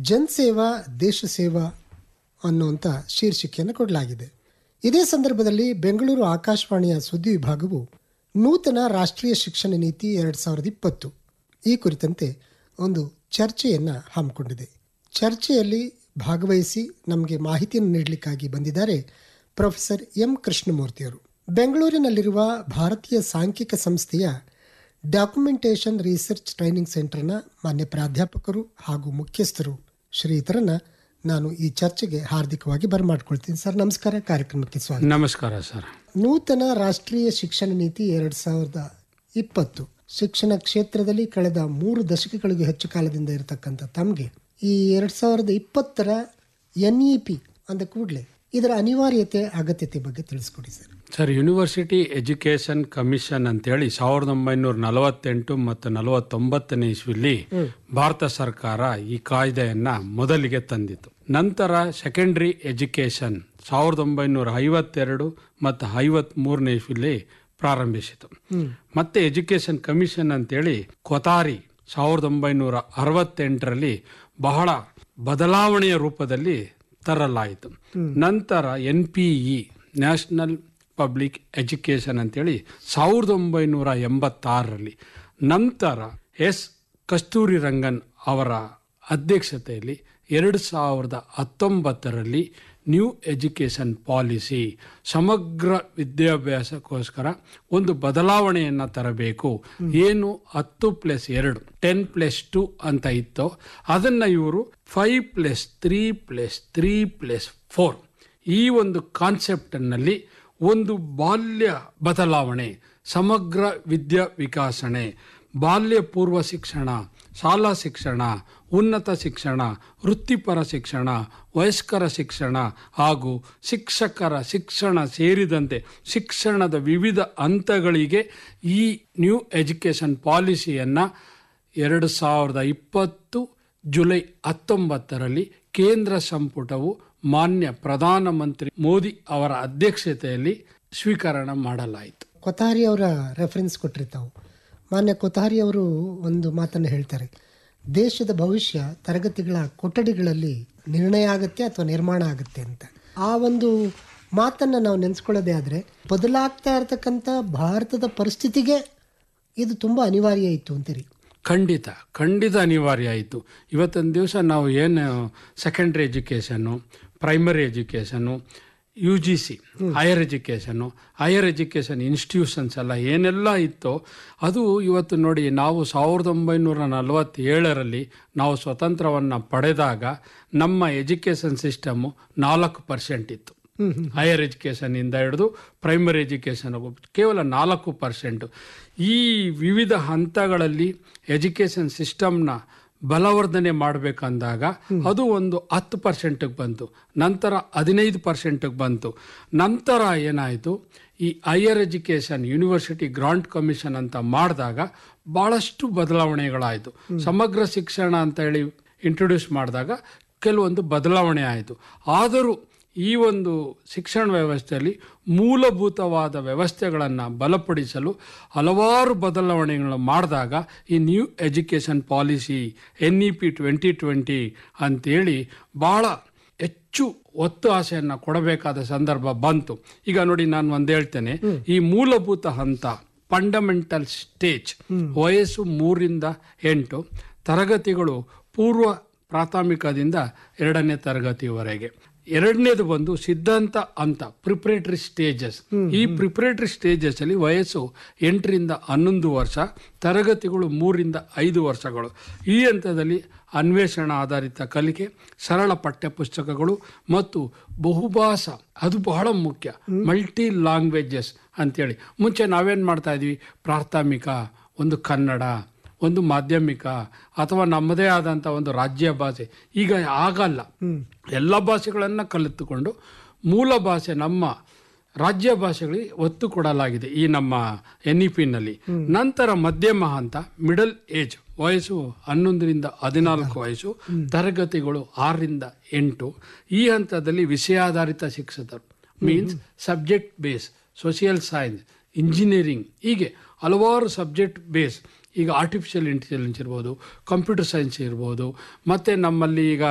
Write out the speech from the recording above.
ಜನಸೇವಾ ದೇಶ ಸೇವಾ ಅನ್ನುವಂಥ ಶೀರ್ಷಿಕೆಯನ್ನು ಕೊಡಲಾಗಿದೆ ಇದೇ ಸಂದರ್ಭದಲ್ಲಿ ಬೆಂಗಳೂರು ಆಕಾಶವಾಣಿಯ ಸುದ್ದಿ ವಿಭಾಗವು ನೂತನ ರಾಷ್ಟ್ರೀಯ ಶಿಕ್ಷಣ ನೀತಿ ಎರಡು ಸಾವಿರದ ಇಪ್ಪತ್ತು ಈ ಕುರಿತಂತೆ ಒಂದು ಚರ್ಚೆಯನ್ನು ಹಮ್ಮಿಕೊಂಡಿದೆ ಚರ್ಚೆಯಲ್ಲಿ ಭಾಗವಹಿಸಿ ನಮಗೆ ಮಾಹಿತಿಯನ್ನು ನೀಡಲಿಕ್ಕಾಗಿ ಬಂದಿದ್ದಾರೆ ಪ್ರೊಫೆಸರ್ ಎಂ ಕೃಷ್ಣಮೂರ್ತಿಯವರು ಬೆಂಗಳೂರಿನಲ್ಲಿರುವ ಭಾರತೀಯ ಸಾಂಖ್ಯಿಕ ಸಂಸ್ಥೆಯ ಡಾಕ್ಯುಮೆಂಟೇಷನ್ ರಿಸರ್ಚ್ ಟ್ರೈನಿಂಗ್ ಸೆಂಟರ್ನ ಮಾನ್ಯ ಪ್ರಾಧ್ಯಾಪಕರು ಹಾಗೂ ಮುಖ್ಯಸ್ಥರು ಶ್ರೀಯುತರನ್ನ ನಾನು ಈ ಚರ್ಚೆಗೆ ಹಾರ್ದಿಕವಾಗಿ ಬರಮಾಡ್ಕೊಳ್ತೀನಿ ಸರ್ ನಮಸ್ಕಾರ ಕಾರ್ಯಕ್ರಮಕ್ಕೆ ಸ್ವಾಗತ ನಮಸ್ಕಾರ ಸರ್ ನೂತನ ರಾಷ್ಟ್ರೀಯ ಶಿಕ್ಷಣ ನೀತಿ ಎರಡ್ ಸಾವಿರದ ಇಪ್ಪತ್ತು ಶಿಕ್ಷಣ ಕ್ಷೇತ್ರದಲ್ಲಿ ಕಳೆದ ಮೂರು ದಶಕಗಳಿಗೂ ಹೆಚ್ಚು ಕಾಲದಿಂದ ಇರತಕ್ಕಂಥ ತಮಗೆ ಈ ಎರಡ್ ಸಾವಿರದ ಇಪ್ಪತ್ತರ ಎನ್ ಇ ಪಿ ಅಂದ ಕೂಡಲೇ ಇದರ ಅನಿವಾರ್ಯತೆ ಅಗತ್ಯತೆ ಬಗ್ಗೆ ತಿಳಿಸ್ಕೊಡಿ sir sir university education commission ಅಂತೇಳಿ ಸಾವಿರದ ಒಂಬೈನೂರ ನಲವತ್ತೆಂಟು ಮತ್ತು ನಲವತ್ತೊಂಬತ್ತನೇ ಇಸ್ವಿಲಿ ಭಾರತ ಸರ್ಕಾರ ಈ ಕಾಯ್ದೆಯನ್ನ ಮೊದಲಿಗೆ ತಂದಿತು ನಂತರ ಸೆಕೆಂಡರಿ ಎಜುಕೇಷನ್ ಸಾವಿರದ ಒಂಬೈನೂರ ಐವತ್ತೆರಡು ಮತ್ತು ಐವತ್ ಮೂರನೇ ಇಸ್ವಿಲಿ ಪ್ರಾರಂಭಿಸಿತು ಮತ್ತೆ ಎಜುಕೇಷನ್ ಕಮಿಷನ್ ಅಂತೇಳಿ ಕೊತಾರಿ ಸಾವಿರದ ಒಂಬೈನೂರ ಅರವತ್ತೆಂಟರಲ್ಲಿ ಬಹಳ ಬದಲಾವಣೆಯ ರೂಪದಲ್ಲಿ ತರಲಾಯಿತು ನಂತರ N P E national public education ಅಂತೇಳಿ ಸಾವಿರದ ಒಂಬೈನೂರ ಎಂಬತ್ತಾರರಲ್ಲಿ ನಂತರ ಎಸ್ ಕಸ್ತೂರಿ ರಂಗನ್ ಅವರ ಅಧ್ಯಕ್ಷತೆಯಲ್ಲಿ ಎರಡು ಸಾವಿರದ ಹತ್ತೊಂಬತ್ತರಲ್ಲಿ ನ್ಯೂ ಎಜುಕೇಷನ್ ಪಾಲಿಸಿ ಸಮಗ್ರ ವಿದ್ಯಾಭ್ಯಾಸಕ್ಕೋಸ್ಕರ ಒಂದು ಬದಲಾವಣೆಯನ್ನು ತರಬೇಕು ಏನು ಹತ್ತು ಪ್ಲಸ್ ಎರಡು ಟೆನ್ ಪ್ಲಸ್ ಟು ಅಂತ ಇತ್ತೋ ಅದನ್ನು ಇವರು five plus three plus three plus four ಈ ಒಂದು ಕಾನ್ಸೆಪ್ಟ್ನಲ್ಲಿ ಒಂದು ಬಾಲ್ಯ ಬದಲಾವಣೆ ಸಮಗ್ರ ವಿದ್ಯಾ ವಿಕಾಸಣೆ ಬಾಲ್ಯ ಪೂರ್ವ ಶಿಕ್ಷಣ ಶಾಲಾ ಶಿಕ್ಷಣ ಉನ್ನತ ಶಿಕ್ಷಣ ವೃತ್ತಿಪರ ಶಿಕ್ಷಣ ವಯಸ್ಕರ ಶಿಕ್ಷಣ ಹಾಗೂ ಶಿಕ್ಷಕರ ಶಿಕ್ಷಣ ಸೇರಿದಂತೆ ಶಿಕ್ಷಣದ ವಿವಿಧ ಹಂತಗಳಿಗೆ ಈ ನ್ಯೂ ಎಜುಕೇಷನ್ ಪಾಲಿಸಿಯನ್ನು ಎರಡು ಸಾವಿರದ ಇಪ್ಪತ್ತು ಜುಲೈ ಹತ್ತೊಂಬತ್ತರಲ್ಲಿ ಕೇಂದ್ರ ಸಂಪುಟವು ಮಾನ್ಯ ಪ್ರಧಾನಮಂತ್ರಿ ಮೋದಿ ಅವರ ಅಧ್ಯಕ್ಷತೆಯಲ್ಲಿ ಸ್ವೀಕರಣ ಮಾಡಲಾಯಿತು ಕೊತಾರಿ ಅವರ ರೆಫರೆನ್ಸ್ ಕೊಟ್ರಿ ತಾವು ಮಾನ್ಯ ಕೊತಾರಿ ಅವರು ಒಂದು ಮಾತನ್ನು ಹೇಳ್ತಾರೆ ದೇಶದ ಭವಿಷ್ಯ ತರಗತಿಗಳ ಕೊಠಡಿಗಳಲ್ಲಿ ನಿರ್ಣಯ ಆಗುತ್ತೆ ಅಥವಾ ನಿರ್ಮಾಣ ಆಗುತ್ತೆ ಅಂತ ಆ ಒಂದು ಮಾತನ್ನು ನಾವು ನೆನೆಸ್ಕೊಳ್ಳೋದೇ ಆದರೆ ಬದಲಾಗ್ತಾ ಇರತಕ್ಕಂಥ ಭಾರತದ ಪರಿಸ್ಥಿತಿಗೆ ಇದು ತುಂಬ ಅನಿವಾರ್ಯ ಇತ್ತು ಅಂತೀರಿ ಖಂಡಿತ ಖಂಡಿತ ಅನಿವಾರ್ಯ ಆಯಿತು ಇವತ್ತಿನ ದಿವಸ ನಾವು ಏನು secondary education primary education U G C higher education higher education institutions ಎಲ್ಲ ಏನೆಲ್ಲ ಇತ್ತೋ ಅದು ಇವತ್ತು ನೋಡಿ ನಾವು ಸಾವಿರದ ಒಂಬೈನೂರ ನಲವತ್ತೇಳರಲ್ಲಿ ನಾವು ಸ್ವತಂತ್ರವನ್ನು ಪಡೆದಾಗ ನಮ್ಮ ಎಜುಕೇಷನ್ ಸಿಸ್ಟಮು ನಾಲ್ಕು ಪರ್ಸೆಂಟ್ ಇತ್ತು ಹೈಯರ್ ಎಜುಕೇಷನ್ ಇಂದ ಹಿಡಿದು ಪ್ರೈಮರಿ ಎಜುಕೇಷನ್ ಕೇವಲ ನಾಲ್ಕು ಪರ್ಸೆಂಟ್ ಈ ವಿವಿಧ ಹಂತಗಳಲ್ಲಿ ಎಜುಕೇಷನ್ ಸಿಸ್ಟಮ್ನ ಬಲವರ್ಧನೆ ಮಾಡಬೇಕಂದಾಗ ಅದು ಒಂದು ಹತ್ತು ಪರ್ಸೆಂಟಿಗೆ ಬಂತು ನಂತರ ಹದಿನೈದು ಪರ್ಸೆಂಟಿಗೆ ಬಂತು ನಂತರ ಏನಾಯಿತು ಈ higher education university grant commission ಅಂತ ಮಾಡಿದಾಗ ಭಾಳಷ್ಟು ಬದಲಾವಣೆಗಳಾಯಿತು ಸಮಗ್ರ ಶಿಕ್ಷಣ ಅಂತ ಹೇಳಿ ಇಂಟ್ರೊಡ್ಯೂಸ್ ಮಾಡಿದಾಗ ಕೆಲವೊಂದು ಬದಲಾವಣೆ ಆಯಿತು ಆದರೂ ಈ ಒಂದು ಶಿಕ್ಷಣ ವ್ಯವಸ್ಥೆಯಲ್ಲಿ ಮೂಲಭೂತವಾದ ವ್ಯವಸ್ಥೆಗಳನ್ನು ಬಲಪಡಿಸಲು ಹಲವಾರು ಬದಲಾವಣೆಗಳನ್ನು ಮಾಡಿದಾಗ ಈ new education policy N E P twenty twenty ಅಂತೇಳಿ ಭಾಳ ಹೆಚ್ಚು ಒತ್ತು ಆಸೆಯನ್ನು ಕೊಡಬೇಕಾದ ಸಂದರ್ಭ ಬಂತು ಈಗ ನೋಡಿ ನಾನು ಒಂದು ಹೇಳ್ತೇನೆ ಈ ಮೂಲಭೂತ ಹಂತ ಫಂಡಮೆಂಟಲ್ ಸ್ಟೇಜ್ ವಯಸ್ಸು ಮೂರಿಂದ ಎಂಟು ತರಗತಿಗಳು ಪೂರ್ವ ಪ್ರಾಥಮಿಕದಿಂದ ಎರಡನೇ ತರಗತಿಯವರೆಗೆ ಎರಡನೇದು ಬಂದು ಸಿದ್ಧಾಂತ ಅಂತ ಪ್ರಿಪರೇಟರಿ ಸ್ಟೇಜಸ್ ಈ ಪ್ರಿಪರೇಟರಿ ಸ್ಟೇಜಸ್ ಅಲ್ಲಿ ವಯಸ್ಸು ಎಂಟರಿಂದ ಹನ್ನೊಂದು ವರ್ಷ ತರಗತಿಗಳು ಮೂರಿಂದ ಐದು ವರ್ಷಗಳು ಈ ಹಂತದಲ್ಲಿ ಅನ್ವೇಷಣ ಆಧಾರಿತ ಕಲಿಕೆ ಸರಳ ಪಠ್ಯಪುಸ್ತಕಗಳು ಮತ್ತು ಬಹುಭಾಷಾ ಅದು ಬಹಳ ಮುಖ್ಯ ಮಲ್ಟಿ ಲ್ಯಾಂಗ್ವೇಜಸ್ ಅಂತೇಳಿ ಮುಂಚೆ ನಾವೇನು ಮಾಡ್ತಾ ಇದ್ವಿ ಪ್ರಾಥಮಿಕ ಒಂದು ಕನ್ನಡ ಒಂದು ಮಾಧ್ಯಮಿಕ ಅಥವಾ ನಮ್ಮದೇ ಆದಂಥ ಒಂದು ರಾಜ್ಯ ಭಾಷೆ ಈಗ ಆಗಲ್ಲ ಎಲ್ಲ ಭಾಷೆಗಳನ್ನು ಕಲಿತುಕೊಂಡು ಮೂಲ ಭಾಷೆ ನಮ್ಮ ರಾಜ್ಯ ಭಾಷೆಗಳಿಗೆ ಒತ್ತು ಕೊಡಲಾಗಿದೆ ಈ ನಮ್ಮ ಎನ್ ಇ ಪಿನಲ್ಲಿ ನಂತರ ಮಧ್ಯಮ ಹಂತ ಮಿಡಲ್ ಏಜ್ ವಯಸ್ಸು ಹನ್ನೊಂದರಿಂದ ಹದಿನಾಲ್ಕು ವಯಸ್ಸು ತರಗತಿಗಳು ಆರರಿಂದ ಎಂಟು ಈ ಹಂತದಲ್ಲಿ ವಿಷಯಾಧಾರಿತ ಶಿಕ್ಷಕರು means subject base social science engineering ಹೀಗೆ ಹಲವಾರು ಸಬ್ಜೆಕ್ಟ್ ಬೇಸ್ ಈಗ ಆರ್ಟಿಫಿಷಿಯಲ್ ಇಂಟೆಲಿಜೆನ್ಸ್ ಇರ್ಬೋದು ಕಂಪ್ಯೂಟರ್ ಸೈನ್ಸ್ ಇರ್ಬೋದು ಮತ್ತು ನಮ್ಮಲ್ಲಿ ಈಗ